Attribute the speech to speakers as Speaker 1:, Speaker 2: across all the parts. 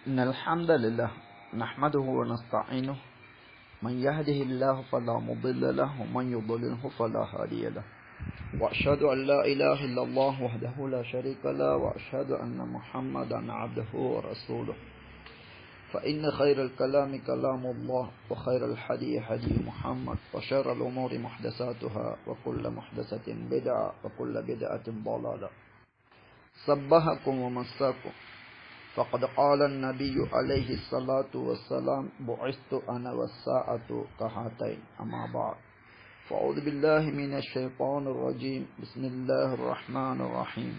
Speaker 1: إن الحمد لله نحمده ونستعينه من يهده الله فلا مضل له ومن يضلله فلا هادي له وأشهد أن لا إله إلا الله وحده لا شريك له وأشهد أن محمدا عبده ورسوله فإن خير الكلام كلام الله وخير الحدي حدي محمد وشر الأمور محدثاتها وكل محدثة بدعة وكل بدعة ضلالة صبحكم ومساكم فقد قال النبي عليه الصلاة والسلام بعثت أنا والساعة كهاتين أما بعد فأعوذ بالله من الشيطان الرجيم بسم الله الرحمن الرحيم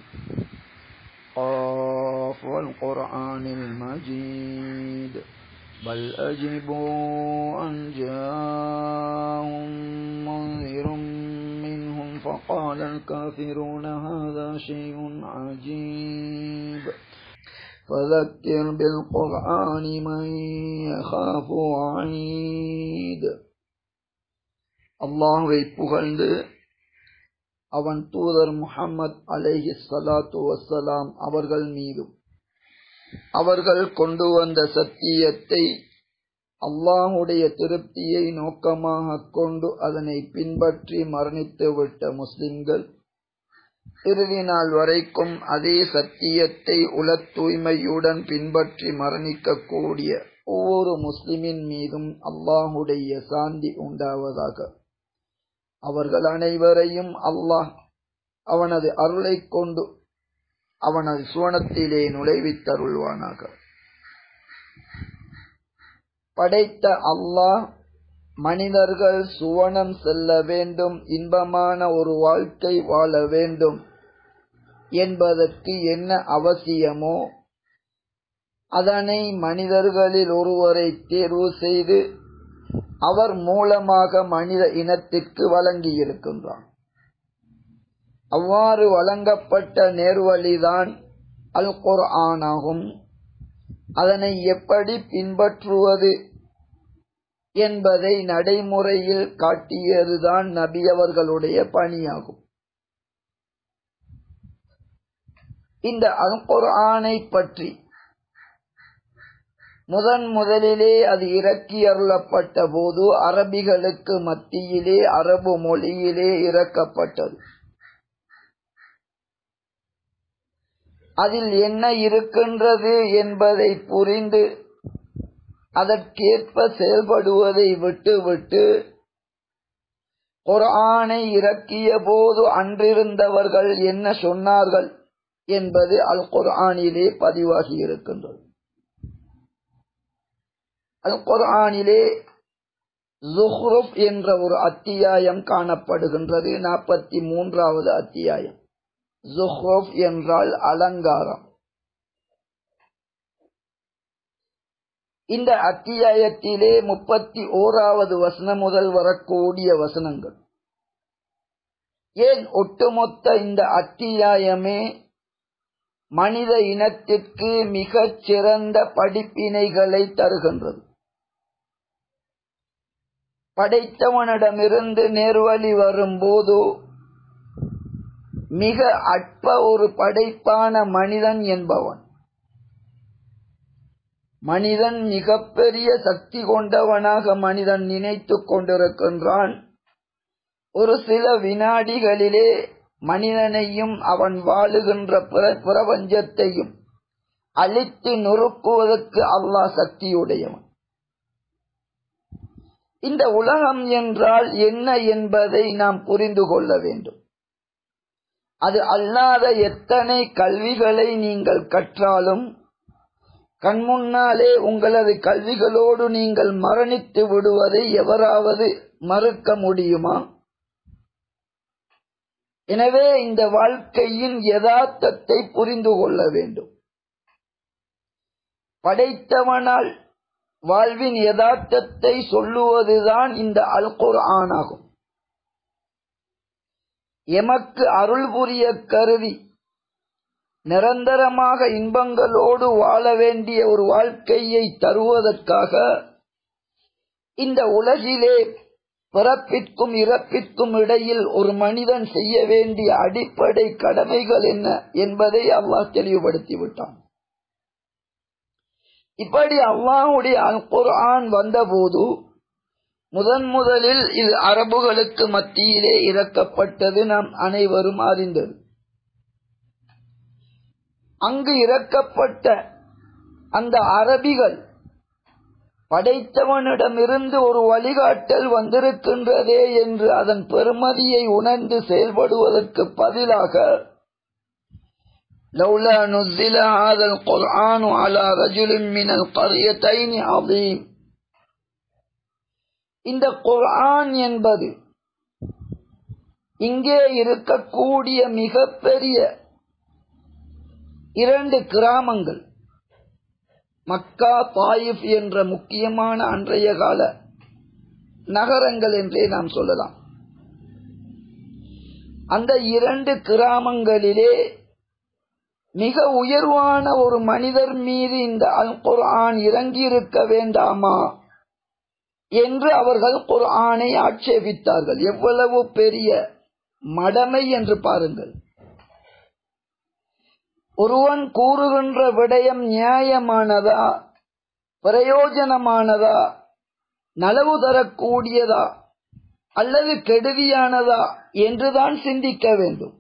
Speaker 1: قاف والقرآن المجيد بل أجبوا أن جاءهم منذر منهم فقال الكافرون هذا شيء عجيب فذكر بالقرآن من يخاف وعيد அல்லாஹுவை புகழ்ந்து அவன் தூதர் முஹம்மத் அலைஹி சலாத்து வசலாம் அவர்கள் மீதும் அவர்கள் கொண்டு வந்த சத்தியத்தை அல்லாஹுடைய திருப்தியை நோக்கமாக கொண்டு அதனை பின்பற்றி மரணித்துவிட்ட முஸ்லிம்கள் இறுதி நாள் வரைக்கும் அதே சத்தியத்தை உல தூய்மையுடன் பின்பற்றி மரணிக்கக்கூடிய ஒவ்வொரு முஸ்லிமின் மீதும் அல்லாஹுடைய சாந்தி உண்டாவதாக அவர்கள் அனைவரையும் அல்லாஹ் அவனது அருளை கொண்டு அவனது சுவனத்திலே நுழைவித்தருள்வானாக படைத்த அல்லாஹ் மனிதர்கள் சுவனம் செல்ல வேண்டும் இன்பமான ஒரு வாழ்க்கை வாழ வேண்டும் என்பதற்கு என்ன அவசியமோ அதனை மனிதர்களில் ஒருவரை தேர்வு செய்து அவர் மூலமாக மனித இனத்திற்கு வழங்கியிருக்கின்றான் அவ்வாறு வழங்கப்பட்ட நேர்வழிதான் அல் குர்ஆனாகும் அதனை எப்படி பின்பற்றுவது என்பதை நடைமுறையில் காட்டியதுதான் நபி அவர்களுடைய பணியாகும் இந்த அல் குர்ஆனை பற்றி முதன் முதலிலே அது இறக்கி அருளப்பட்ட போது அரபிகளுக்கு மத்தியிலே அரபு மொழியிலே இறக்கப்பட்டது அதில் என்ன இருக்கின்றது என்பதை புரிந்து அதற்கேற்ப செயல்படுவதை விட்டுவிட்டு குரானை இறக்கிய போது அன்றிருந்தவர்கள் என்ன சொன்னார்கள் என்பது அல் குர்ஆனிலே பதிவாகி இருக்கின்றது அல் குர்ஆனிலே ஜுஹ்ருப் என்ற ஒரு அத்தியாயம் காணப்படுகின்றது நாற்பத்தி மூன்றாவது அத்தியாயம் ஜுஹ்ருப் என்றால் அலங்காரம் இந்த அத்தியாயத்திலே முப்பத்தி ஓராவது வசனம் முதல் வரக்கூடிய வசனங்கள் ஏன் ஒட்டுமொத்த இந்த அத்தியாயமே மனித இனத்திற்கு மிகச் சிறந்த படிப்பினைகளை தருகின்றது படைத்தவனிடமிருந்து நேர்வழி வரும்போது மிக அற்ப ஒரு படைப்பான மனிதன் என்பவன் மனிதன் மிகப்பெரிய சக்தி கொண்டவனாக மனிதன் நினைத்து கொண்டிருக்கின்றான் ஒரு சில வினாடிகளிலே மனிதனையும் அவன் வாழுகின்ற பிரபஞ்சத்தையும் அழித்து நொறுக்குவதற்கு அல்லாஹ் சக்தியுடையவன் இந்த உலகம் என்றால் என்ன என்பதை நாம் புரிந்து கொள்ள வேண்டும் அது அல்லாத எத்தனை கல்விகளை நீங்கள் கற்றாலும் கண்முன்னாலே உங்களது கல்விகளோடு நீங்கள் மரணித்து விடுவதை எவராவது மறுக்க முடியுமா எனவே இந்த வாழ்க்கையின் யதார்த்தத்தை புரிந்து கொள்ள வேண்டும் படைத்தவனால் வாழ்வின் யதார்த்தத்தை சொல்லுவதுதான் இந்த அல் ஆனாகும் எமக்கு அருள் புரிய கருதி நிரந்தரமாக இன்பங்களோடு வாழ வேண்டிய ஒரு வாழ்க்கையை தருவதற்காக இந்த உலகிலே பிறப்பிற்கும் இறப்பிற்கும் இடையில் ஒரு மனிதன் செய்ய வேண்டிய அடிப்படை கடமைகள் என்ன என்பதை அல்லாஹ் தெளிவுபடுத்தி விட்டான் இப்படி அல்லாஹுடைய அல் குர்ஆன் வந்தபோது முதன் முதலில் இது அரபுகளுக்கு மத்தியிலே இறக்கப்பட்டது நாம் அனைவரும் அறிந்தது அங்கு இறக்கப்பட்ட அந்த அரபிகள் படைத்தவனிடமிருந்து ஒரு வழிகாட்டல் வந்திருக்கின்றதே என்று அதன் பெருமதியை உணர்ந்து செயல்படுவதற்கு பதிலாக لولا نزل هذا القرآن على رجل من القريتين عظيم இந்த குர்ஆன் என்பது இங்கே இருக்கக்கூடிய மிகப்பெரிய இரண்டு கிராமங்கள் மக்கா தாயிஃப் என்ற முக்கியமான அன்றைய கால நகரங்கள் என்றே நாம் சொல்லலாம் அந்த இரண்டு கிராமங்களிலே மிக உயர்வான ஒரு மனிதர் மீது இந்த அல் குர்ஆன் இறங்கியிருக்க வேண்டாமா என்று அவர்கள் குர்ஆனை ஆட்சேபித்தார்கள் எவ்வளவு பெரிய மடமை என்று பாருங்கள் ஒருவன் கூறுகின்ற விடயம் நியாயமானதா பிரயோஜனமானதா நலவு தரக்கூடியதா அல்லது கெடுதியானதா என்றுதான் சிந்திக்க வேண்டும்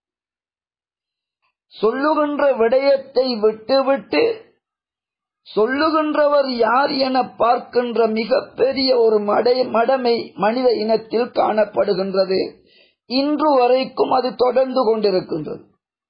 Speaker 1: சொல்லுகின்ற விடயத்தை விட்டுவிட்டு சொல்லுகின்றவர் யார் என பார்க்கின்ற மிகப்பெரிய ஒரு மடை மடமை மனித இனத்தில் காணப்படுகின்றது இன்று வரைக்கும் அது தொடர்ந்து கொண்டிருக்கின்றது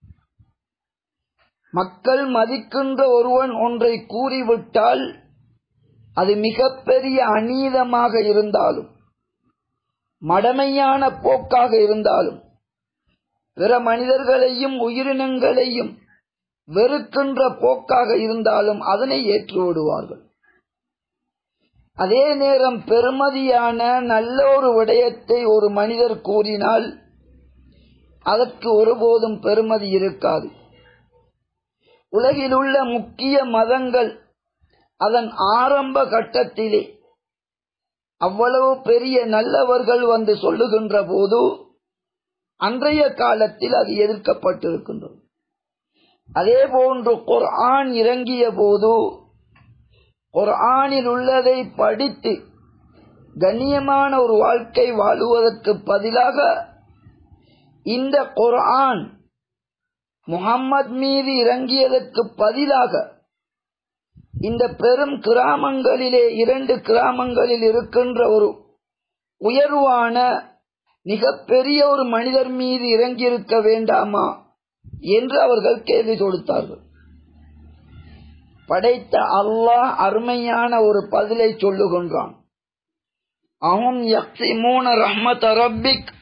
Speaker 1: மக்கள் மதிக்கின்ற ஒருவன் ஒன்றை கூறிவிட்டால் அது மிகப்பெரிய அநீதமாக இருந்தாலும் மடமையான போக்காக இருந்தாலும் பிற மனிதர்களையும் உயிரினங்களையும் வெறுக்கின்ற போக்காக இருந்தாலும் அதனை ஏற்று விடுவார்கள் அதே நேரம் பெருமதியான நல்ல ஒரு விடயத்தை ஒரு மனிதர் கூறினால் அதற்கு ஒருபோதும் பெருமதி இருக்காது உலகில் உள்ள முக்கிய மதங்கள் அதன் ஆரம்ப கட்டத்திலே அவ்வளவு பெரிய நல்லவர்கள் வந்து சொல்லுகின்ற போது அன்றைய காலத்தில் அது எதிர்க்கப்பட்டிருக்கின்றது அதே போன்று குர்ஆன் இறங்கிய போது குர்ஆனில் உள்ளதை படித்து கண்ணியமான ஒரு வாழ்க்கை வாழுவதற்கு பதிலாக இந்த குர்ஆன் முகம்மது மீது இறங்கியதற்கு பதிலாக இந்த பெரும் கிராமங்களிலே இரண்டு கிராமங்களில் இருக்கின்ற ஒரு உயர்வான மிகப்பெரிய ஒரு மனிதர் மீது இறங்கியிருக்க வேண்டாமா என்று அவர்கள் கேள்வி தொடுத்தார்கள் படைத்த அல்லாஹ் அருமையான ஒரு பதிலை சொல்லுகின்றான் அஹும் யக்ஸிமூன ரஹ்மத் ரப்பிக்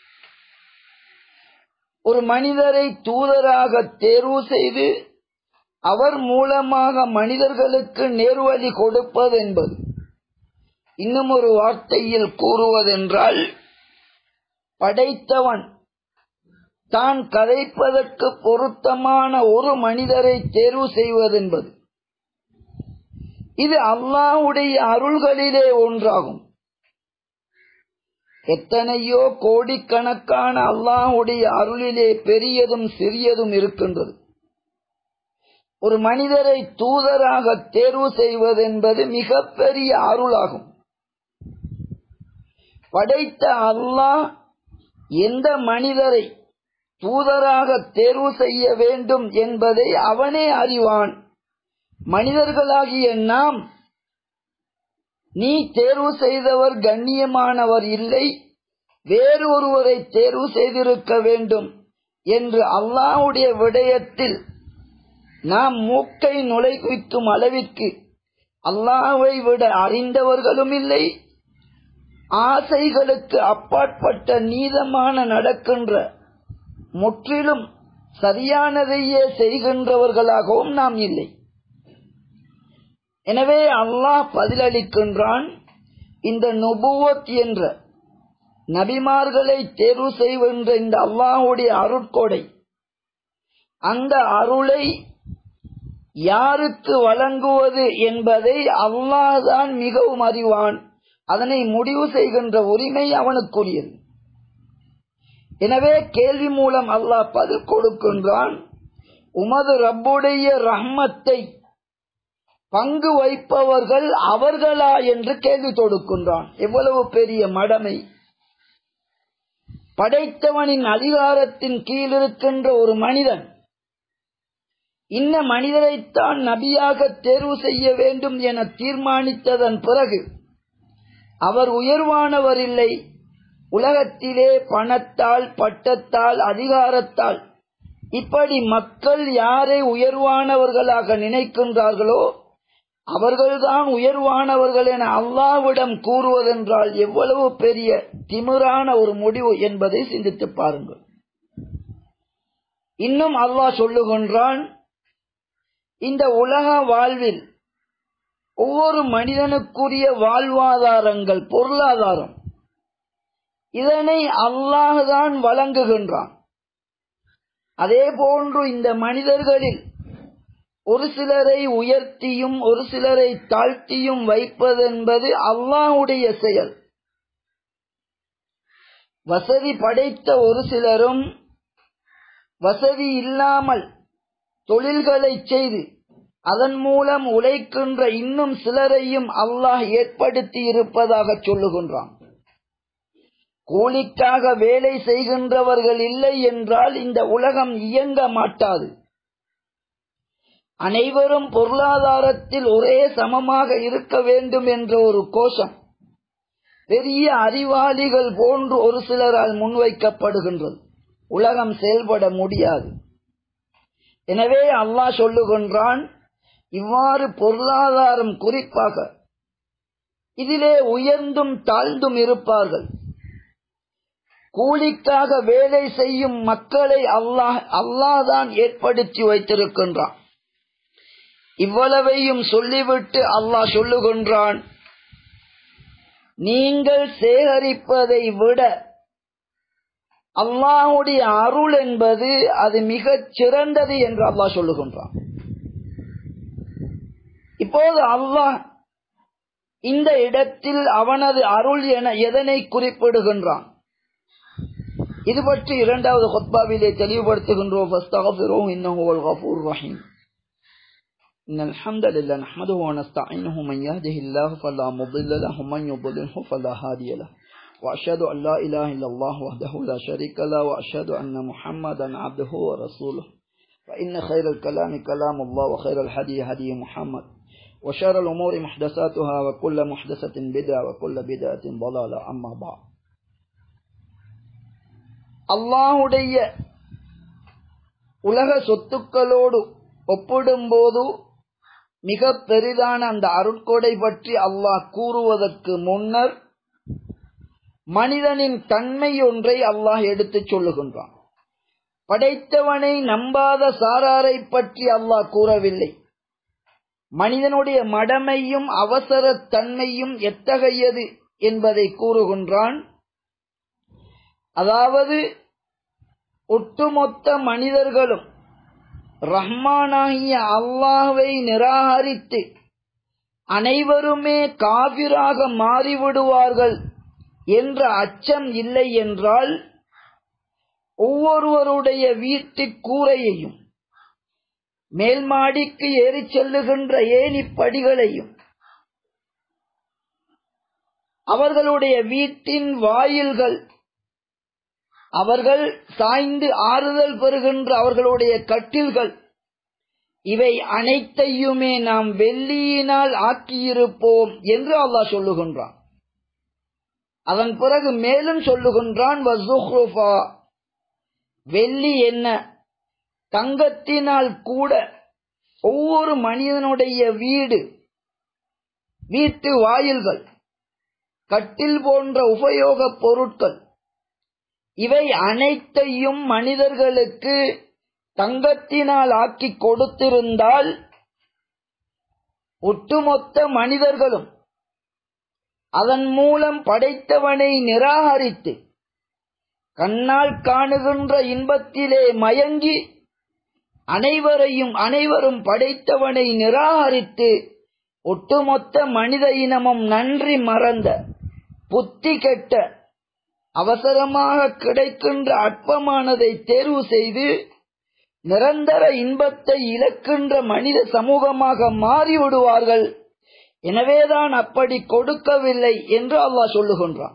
Speaker 1: ஒரு மனிதரை தூதராக தேர்வு செய்து அவர் மூலமாக மனிதர்களுக்கு நேர்வழி கொடுப்பது என்பது இன்னும் ஒரு வார்த்தையில் கூறுவதென்றால் படைத்தவன் தான் கதைப்பதற்கு பொருத்தமான ஒரு மனிதரை தேர்வு செய்வதென்பது இது அல்லாஹுடைய அருள்களிலே ஒன்றாகும் எத்தனையோ கோடிக்கணக்கான அல்லாஹுடைய அருளிலே பெரியதும் சிறியதும் இருக்கின்றது ஒரு மனிதரை தூதராக தேர்வு செய்வதென்பது மிகப்பெரிய அருளாகும் படைத்த அல்லாஹ் எந்த மனிதரை தூதராக தேர்வு செய்ய வேண்டும் என்பதை அவனே அறிவான் மனிதர்களாகிய நாம் நீ தேர்வு செய்தவர் கண்ணியமானவர் இல்லை வேறு ஒருவரை தேர்வு செய்திருக்க வேண்டும் என்று அல்லாஹுடைய விடயத்தில் நாம் மூக்கை நுழைவிக்கும் அளவிற்கு அல்லாஹை விட அறிந்தவர்களும் இல்லை ஆசைகளுக்கு அப்பாற்பட்ட நீதமான நடக்கின்ற முற்றிலும் சரியானதையே செய்கின்றவர்களாகவும் நாம் இல்லை எனவே அல்லாஹ் பதிலளிக்கின்றான் இந்த நுபுவத் என்ற நபிமார்களை தேர்வு செய்கின்ற இந்த அல்லாஹுடைய அருட்கொடை அந்த அருளை யாருக்கு வழங்குவது என்பதை அல்லாஹ்தான் மிகவும் அறிவான் அதனை முடிவு செய்கின்ற உரிமை அவனுக்குரியது எனவே கேள்வி மூலம் அல்லாஹ் பதில் கொடுக்கின்றான் உமது ரப்புடைய ரஹ்மத்தை பங்கு வைப்பவர்கள் அவர்களா என்று கேள்வி தொடுக்கின்றான் எவ்வளவு பெரிய மடமை படைத்தவனின் அதிகாரத்தின் கீழ் இருக்கின்ற ஒரு மனிதன் இன்ன மனிதரைத்தான் நபியாக தேர்வு செய்ய வேண்டும் என தீர்மானித்ததன் பிறகு அவர் உயர்வானவர் இல்லை உலகத்திலே பணத்தால் பட்டத்தால் அதிகாரத்தால் இப்படி மக்கள் யாரை உயர்வானவர்களாக நினைக்கின்றார்களோ அவர்கள்தான் உயர்வானவர்கள் என அல்லாவிடம் கூறுவதென்றால் எவ்வளவு பெரிய திமிரான ஒரு முடிவு என்பதை சிந்தித்து பாருங்கள் இன்னும் அல்லாஹ் சொல்லுகின்றான் இந்த உலக வாழ்வில் ஒவ்வொரு மனிதனுக்குரிய வாழ்வாதாரங்கள் பொருளாதாரம் இதனை அல்லாஹ்தான் வழங்குகின்றான் அதே போன்று இந்த மனிதர்களில் ஒரு சிலரை உயர்த்தியும் ஒரு சிலரை தாழ்த்தியும் வைப்பதென்பது அல்லாஹுடைய செயல் வசதி படைத்த ஒரு சிலரும் வசதி இல்லாமல் தொழில்களை செய்து அதன் மூலம் உழைக்கின்ற இன்னும் சிலரையும் அல்லாஹ் ஏற்படுத்தி இருப்பதாக சொல்லுகின்றான் கூலிக்காக வேலை செய்கின்றவர்கள் இல்லை என்றால் இந்த உலகம் இயங்க மாட்டாது அனைவரும் பொருளாதாரத்தில் ஒரே சமமாக இருக்க வேண்டும் என்ற ஒரு கோஷம் பெரிய அறிவாளிகள் போன்று ஒரு சிலரால் முன்வைக்கப்படுகின்றது உலகம் செயல்பட முடியாது எனவே அல்லாஹ் சொல்லுகின்றான் இவ்வாறு பொருளாதாரம் குறிப்பாக இதிலே உயர்ந்தும் தாழ்ந்தும் இருப்பார்கள் கூலிக்காக வேலை செய்யும் மக்களை அல்லாஹ் அல்லாதான் ஏற்படுத்தி வைத்திருக்கின்றான் இவ்வளவையும் சொல்லிவிட்டு அல்லாஹ் சொல்லுகின்றான் நீங்கள் சேகரிப்பதை விட அல்லாஹுடைய அருள் என்பது அது மிகச் சிறந்தது என்று அல்லாஹ் சொல்லுகின்றான் இப்போது அல்லாஹ் இந்த இடத்தில் அவனது அருள் என எதனை குறிப்பிடுகின்றான் இது பற்றி இரண்டாவது ஹொத்பாவிலே தெளிவுபடுத்துகின்றோம் إن الحمد لله نحمده ونستعينه من يهده الله فلا مضل له ومن يضلله فلا هادي له وأشهد أن لا إله إلا الله وحده لا شريك له وأشهد أن محمدا عبده ورسوله فإن خير الكلام كلام الله وخير الهدي هدي محمد وشر الأمور محدثاتها وكل محدثة بدعة وكل بدعة ضلالة أما بعد அல்லாஹுடைய உலக சொத்துக்களோடு ஒப்பிடும்போது மிக பெரிதான அந்த அருட்கொடை பற்றி அல்லாஹ் கூறுவதற்கு முன்னர் மனிதனின் தன்மை ஒன்றை அல்லாஹ் எடுத்துச் சொல்லுகின்றான் படைத்தவனை நம்பாத சாராரை பற்றி அல்லாஹ் கூறவில்லை மனிதனுடைய மடமையும் அவசர தன்மையும் எத்தகையது என்பதை கூறுகின்றான் அதாவது ஒட்டுமொத்த மனிதர்களும் ரஹ்மானாகிய அல்லாஹ்வை நிராகரித்து அனைவருமே காவிராக மாறிவிடுவார்கள் என்ற அச்சம் இல்லை என்றால் ஒவ்வொருவருடைய வீட்டு கூரையையும் மேல் மாடிக்கு ஏறிச் செல்லுகின்ற ஏணிப்படிகளையும் அவர்களுடைய வீட்டின் வாயில்கள் அவர்கள் சாய்ந்து ஆறுதல் பெறுகின்ற அவர்களுடைய கட்டில்கள் இவை அனைத்தையுமே நாம் வெள்ளியினால் ஆக்கியிருப்போம் என்று அல்லாஹ் சொல்லுகின்றான் அதன் பிறகு மேலும் சொல்லுகின்றான் வெள்ளி என்ன தங்கத்தினால் கூட ஒவ்வொரு மனிதனுடைய வீடு வீட்டு வாயில்கள் கட்டில் போன்ற உபயோகப் பொருட்கள் இவை அனைத்தையும் மனிதர்களுக்கு தங்கத்தினால் ஆக்கி கொடுத்திருந்தால் ஒட்டுமொத்த மனிதர்களும் அதன் மூலம் படைத்தவனை நிராகரித்து கண்ணால் காணுகின்ற இன்பத்திலே மயங்கி அனைவரையும் அனைவரும் படைத்தவனை நிராகரித்து ஒட்டுமொத்த மனித இனமும் நன்றி மறந்த புத்தி கெட்ட அவசரமாக கிடைக்கின்ற அற்பமானதை தேர்வு செய்து நிரந்தர இன்பத்தை இழக்கின்ற மனித சமூகமாக மாறிவிடுவார்கள் எனவேதான் அப்படி கொடுக்கவில்லை என்று அல்லாஹ் சொல்லுகின்றான்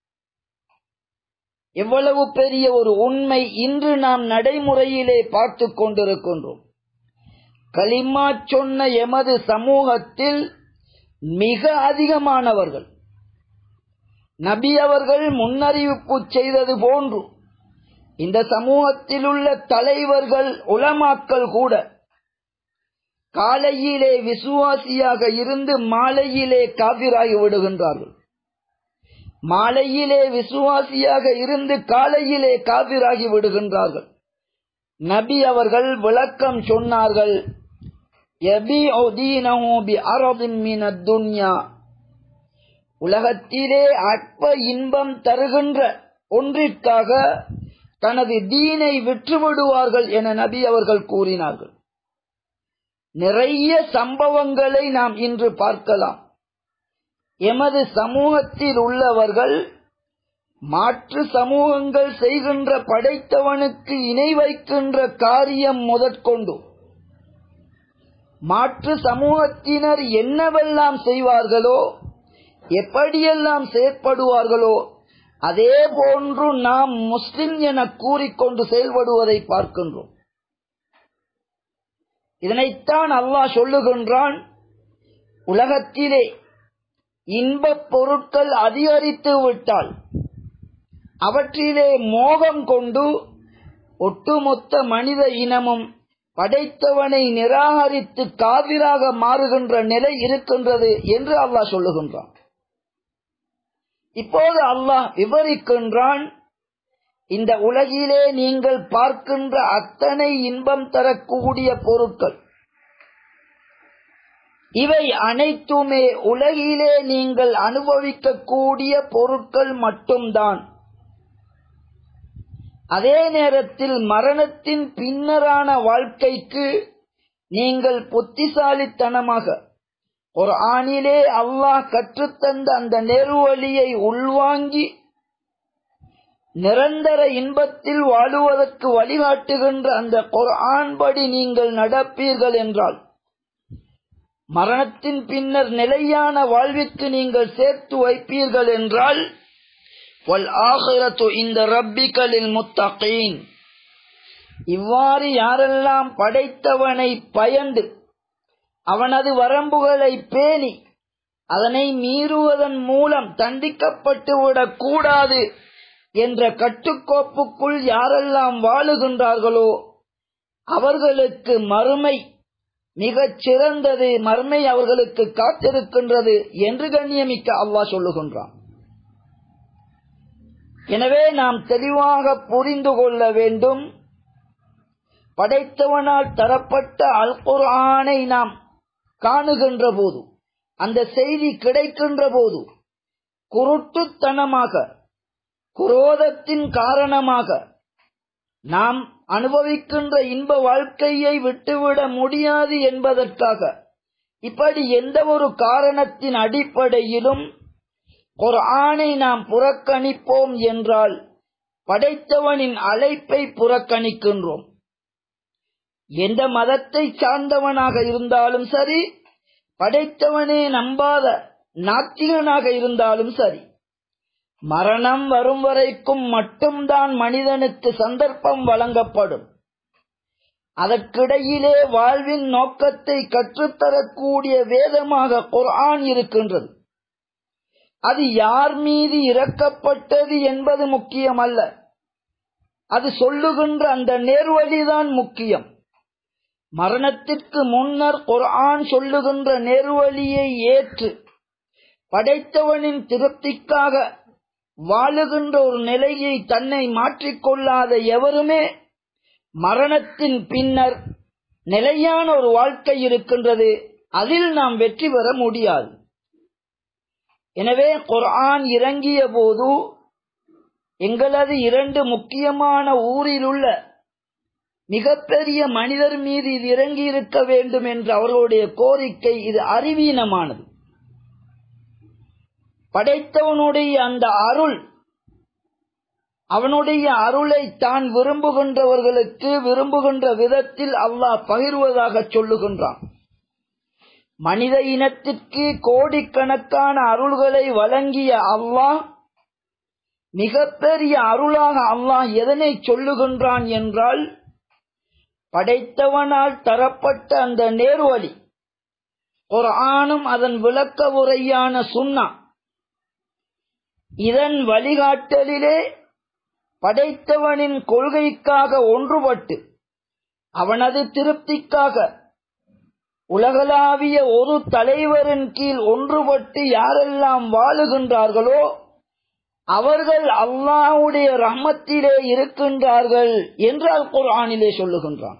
Speaker 1: எவ்வளவு பெரிய ஒரு உண்மை இன்று நாம் நடைமுறையிலே பார்த்து கொண்டிருக்கின்றோம் களிமா சொன்ன எமது சமூகத்தில் மிக அதிகமானவர்கள் நபி அவர்கள் முன்னறிவிப்பு செய்தது போன்று இந்த சமூகத்தில் உள்ள தலைவர்கள் உலமாக்கள் கூட காலையிலே விசுவாசியாக இருந்து மாலையிலே காபிராகி விடுகின்றார்கள் மாலையிலே விசுவாசியாக இருந்து காலையிலே காபிராகி விடுகின்றார்கள் நபி அவர்கள் விளக்கம் சொன்னார்கள் உலகத்திலே அற்ப இன்பம் தருகின்ற ஒன்றிற்காக தனது தீனை விற்றுவிடுவார்கள் என நபி அவர்கள் கூறினார்கள் நிறைய சம்பவங்களை நாம் இன்று பார்க்கலாம் எமது சமூகத்தில் உள்ளவர்கள் மாற்று சமூகங்கள் செய்கின்ற படைத்தவனுக்கு இணை வைக்கின்ற காரியம் முதற்கொண்டு மாற்று சமூகத்தினர் என்னவெல்லாம் செய்வார்களோ எப்படியெல்லாம் செயற்படுவார்களோ அதே போன்று நாம் முஸ்லிம் என கூறிக்கொண்டு செயல்படுவதை பார்க்கின்றோம் இதனைத்தான் அல்லாஹ் சொல்லுகின்றான் உலகத்திலே இன்பப் பொருட்கள் அதிகரித்து விட்டால் அவற்றிலே மோகம் கொண்டு ஒட்டுமொத்த மனித இனமும் படைத்தவனை நிராகரித்து காவிராக மாறுகின்ற நிலை இருக்கின்றது என்று அல்லாஹ் சொல்லுகின்றான் இப்போது அல்லாஹ் விவரிக்கின்றான் இந்த உலகிலே நீங்கள் பார்க்கின்ற அத்தனை இன்பம் தரக்கூடிய பொருட்கள் இவை அனைத்துமே உலகிலே நீங்கள் அனுபவிக்கக்கூடிய பொருட்கள் மட்டும்தான் அதே நேரத்தில் மரணத்தின் பின்னரான வாழ்க்கைக்கு நீங்கள் புத்திசாலித்தனமாக ஒரு ஆணிலே அல்லாஹ் கற்றுத்தந்த அந்த நெருவழியை உள்வாங்கி நிரந்தர இன்பத்தில் வாழுவதற்கு வழிகாட்டுகின்ற அந்த குர்ஆன் படி நீங்கள் நடப்பீர்கள் என்றால் மரணத்தின் பின்னர் நிலையான வாழ்விற்கு நீங்கள் சேர்த்து வைப்பீர்கள் என்றால் வல் ஆகிரத்து இந்த ரப்பிகளில் முத்தகீன் இவ்வாறு யாரெல்லாம் படைத்தவனை பயந்து அவனது வரம்புகளை பேணி அதனை மீறுவதன் மூலம் தண்டிக்கப்பட்டு விடக் கூடாது என்ற கட்டுக்கோப்புக்குள் யாரெல்லாம் வாழுகின்றார்களோ அவர்களுக்கு மறுமை மிகச் சிறந்தது மறுமை அவர்களுக்கு காத்திருக்கின்றது என்று கண்ணியமிக்க அல்லாஹ் சொல்லுகின்றான் எனவே நாம் தெளிவாக புரிந்து கொள்ள வேண்டும் படைத்தவனால் தரப்பட்ட அல் குர்ஆனை நாம் காணுகின்ற போது அந்த செய்தி கிடைக்கின்ற போது குருட்டுத்தனமாக குரோதத்தின் காரணமாக நாம் அனுபவிக்கின்ற இன்ப வாழ்க்கையை விட்டுவிட முடியாது என்பதற்காக இப்படி எந்த ஒரு காரணத்தின் அடிப்படையிலும் ஒரு ஆணை நாம் புறக்கணிப்போம் என்றால் படைத்தவனின் அழைப்பை புறக்கணிக்கின்றோம் எந்த மதத்தை சார்ந்தவனாக இருந்தாலும் சரி படைத்தவனே நம்பாத நாத்திகனாக இருந்தாலும் சரி மரணம் வரும் வரைக்கும் மட்டும்தான் மனிதனுக்கு சந்தர்ப்பம் வழங்கப்படும் அதற்கிடையிலே வாழ்வின் நோக்கத்தை கற்றுத்தரக்கூடிய வேதமாக குர்ஆன் இருக்கின்றது அது யார் மீது இறக்கப்பட்டது என்பது முக்கியமல்ல அது சொல்லுகின்ற அந்த நேர்வழிதான் முக்கியம் மரணத்திற்கு முன்னர் குர்ஆன் சொல்லுகின்ற நேர்வழியை ஏற்று படைத்தவனின் திருப்திக்காக வாழுகின்ற ஒரு நிலையை தன்னை மாற்றிக்கொள்ளாத எவருமே மரணத்தின் பின்னர் நிலையான ஒரு வாழ்க்கை இருக்கின்றது அதில் நாம் வெற்றி பெற முடியாது எனவே குர்ஆன் இறங்கிய போது எங்களது இரண்டு முக்கியமான ஊரில் உள்ள மிகப்பெரிய மனிதர் மீது இது இறங்கி இருக்க வேண்டும் என்ற அவர்களுடைய கோரிக்கை இது அறிவீனமானது படைத்தவனுடைய அந்த அருள் அவனுடைய அருளை தான் விரும்புகின்றவர்களுக்கு விரும்புகின்ற விதத்தில் அல்லாஹ் பகிர்வதாக சொல்லுகின்றான் மனித இனத்திற்கு கோடிக்கணக்கான அருள்களை வழங்கிய அல்லாஹ் மிகப்பெரிய அருளாக அல்லாஹ் எதனை சொல்லுகின்றான் என்றால் படைத்தவனால் தரப்பட்ட அந்த நேர்வழி ஒரு ஆணும் அதன் விளக்க உரையான சுண்ணா இதன் வழிகாட்டலிலே படைத்தவனின் கொள்கைக்காக ஒன்றுபட்டு அவனது திருப்திக்காக உலகளாவிய ஒரு தலைவரின் கீழ் ஒன்றுபட்டு யாரெல்லாம் வாழுகின்றார்களோ அவர்கள் அல்லாஹுடைய ரஹ்மத்திலே இருக்கின்றார்கள் என்று அல் குர்ஆனிலே சொல்லுகின்றான்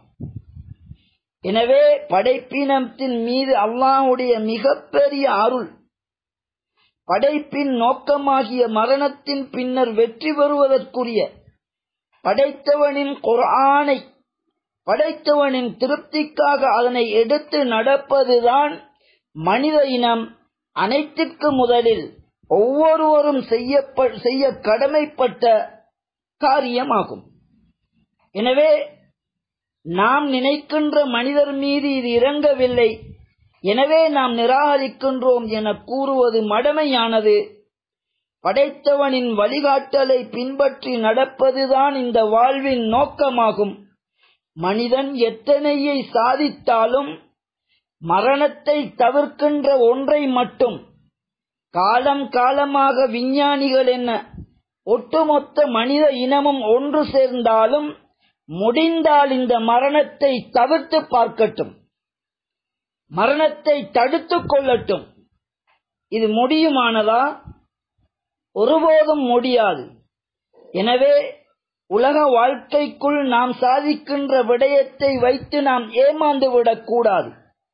Speaker 1: எனவே படைப்பினத்தின் மீது அல்லாஹுடைய மிகப்பெரிய அருள் படைப்பின் நோக்கமாகிய மரணத்தின் பின்னர் வெற்றி பெறுவதற்குரிய படைத்தவனின் குர்ஆனை படைத்தவனின் திருப்திக்காக அதனை எடுத்து நடப்பதுதான் மனித இனம் அனைத்திற்கு முதலில் ஒவ்வொருவரும் செய்ய கடமைப்பட்ட காரியமாகும் எனவே நாம் நினைக்கின்ற மனிதர் மீது இது இறங்கவில்லை எனவே நாம் நிராகரிக்கின்றோம் என கூறுவது மடமையானது படைத்தவனின் வழிகாட்டலை பின்பற்றி நடப்பதுதான் இந்த வாழ்வின் நோக்கமாகும் மனிதன் எத்தனையை சாதித்தாலும் மரணத்தை தவிர்க்கின்ற ஒன்றை மட்டும் காலம் காலமாக விஞ்ஞானிகள் என்ன ஒட்டுமொத்த மனித இனமும் ஒன்று சேர்ந்தாலும் முடிந்தால் இந்த மரணத்தை தவிர்த்து பார்க்கட்டும் மரணத்தை தடுத்துக் கொள்ளட்டும் இது முடியுமானதா ஒருபோதும் முடியாது எனவே உலக வாழ்க்கைக்குள் நாம் சாதிக்கின்ற விடயத்தை வைத்து நாம் ஏமாந்து விடக்கூடாது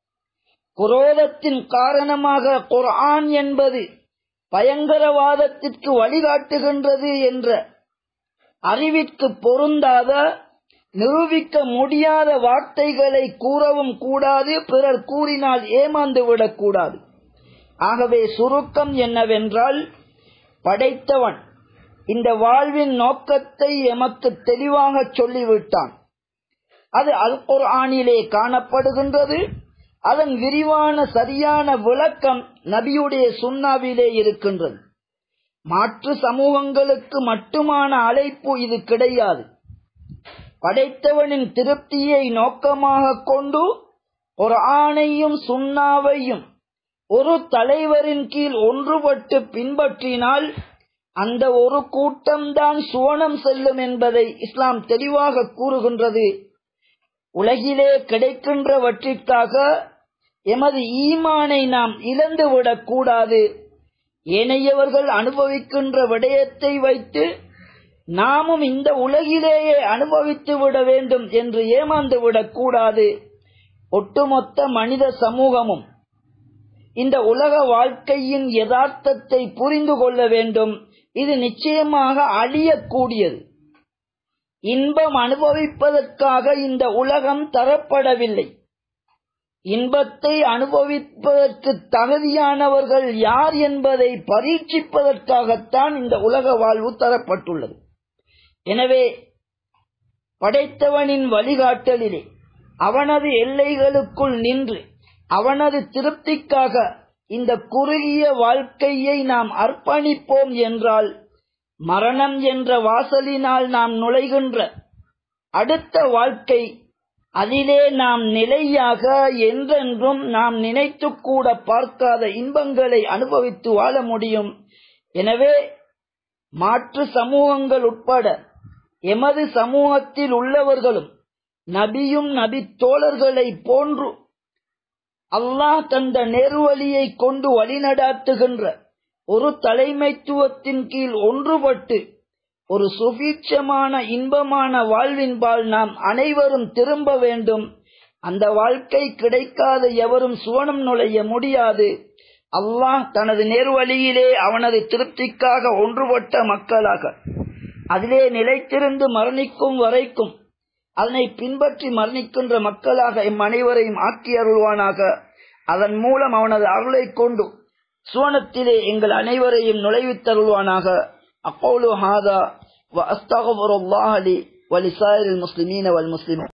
Speaker 1: குரோதத்தின் காரணமாக குர்ஆன் என்பது பயங்கரவாதத்திற்கு வழிகாட்டுகின்றது என்ற அறிவிற்கு பொருந்தாத நிரூபிக்க முடியாத வார்த்தைகளை கூறவும் கூடாது பிறர் கூறினால் ஏமாந்து விடக்கூடாது ஆகவே சுருக்கம் என்னவென்றால் படைத்தவன் இந்த வாழ்வின் நோக்கத்தை எமக்கு தெளிவாக சொல்லிவிட்டான் அது அல் குர்ஆனிலே காணப்படுகின்றது அதன் விரிவான சரியான விளக்கம் நபியுடைய சுண்ணாவிலே இருக்கின்றது மாற்று சமூகங்களுக்கு மட்டுமான அழைப்பு இது கிடையாது படைத்தவனின் திருப்தியை நோக்கமாக கொண்டு ஒரு ஆணையும் சுண்ணாவையும் ஒரு தலைவரின் கீழ் ஒன்றுபட்டு பின்பற்றினால் அந்த ஒரு கூட்டம்தான் சுவனம் செல்லும் என்பதை இஸ்லாம் தெளிவாக கூறுகின்றது உலகிலே கிடைக்கின்றவற்றிற்காக எமது ஈமானை நாம் இழந்துவிடக் கூடாது ஏனையவர்கள் அனுபவிக்கின்ற விடயத்தை வைத்து நாமும் இந்த உலகிலேயே அனுபவித்து விட வேண்டும் என்று ஏமாந்து விடக் கூடாது ஒட்டுமொத்த மனித சமூகமும் இந்த உலக வாழ்க்கையின் யதார்த்தத்தை புரிந்து கொள்ள வேண்டும் இது நிச்சயமாக அழியக்கூடியது இன்பம் அனுபவிப்பதற்காக இந்த உலகம் தரப்படவில்லை இன்பத்தை அனுபவிப்பதற்கு தகுதியானவர்கள் யார் என்பதை பரீட்சிப்பதற்காகத்தான் இந்த உலக வாழ்வு தரப்பட்டுள்ளது எனவே படைத்தவனின் வழிகாட்டலிலே அவனது எல்லைகளுக்குள் நின்று அவனது திருப்திக்காக இந்த குறுகிய வாழ்க்கையை நாம் அர்ப்பணிப்போம் என்றால் மரணம் என்ற வாசலினால் நாம் நுழைகின்ற அடுத்த வாழ்க்கை அதிலே நாம் நிலையாக என்றென்றும் நாம் நினைத்து கூட பார்க்காத இன்பங்களை அனுபவித்து வாழ முடியும் எனவே மாற்று சமூகங்கள் உட்பட எமது சமூகத்தில் உள்ளவர்களும் நபியும் நபி தோழர்களை போன்று அல்லாஹ் தந்த நேர்வழியை கொண்டு வழிநடாத்துகின்ற ஒரு தலைமைத்துவத்தின் கீழ் ஒன்றுபட்டு ஒரு சுபீட்சமான இன்பமான வாழ்வின்பால் நாம் அனைவரும் திரும்ப வேண்டும் அந்த வாழ்க்கை கிடைக்காத எவரும் சுவனம் நுழைய முடியாது அல்லாஹ் தனது நேர்வழியிலே அவனது திருப்திக்காக ஒன்றுபட்ட மக்களாக அதிலே நிலைத்திருந்து மரணிக்கும் வரைக்கும் அதனை பின்பற்றி மரணிக்கின்ற மக்களாக எம் அனைவரையும் ஆக்கி அருள்வானாக அதன் மூலம் அவனது அருளை கொண்டு சுவனத்திலே எங்கள் அனைவரையும் நுழைவித்தருள்வானாக அக்கோலு ஹாதா وأستغفر الله لي ولسائر المسلمين والمسلمات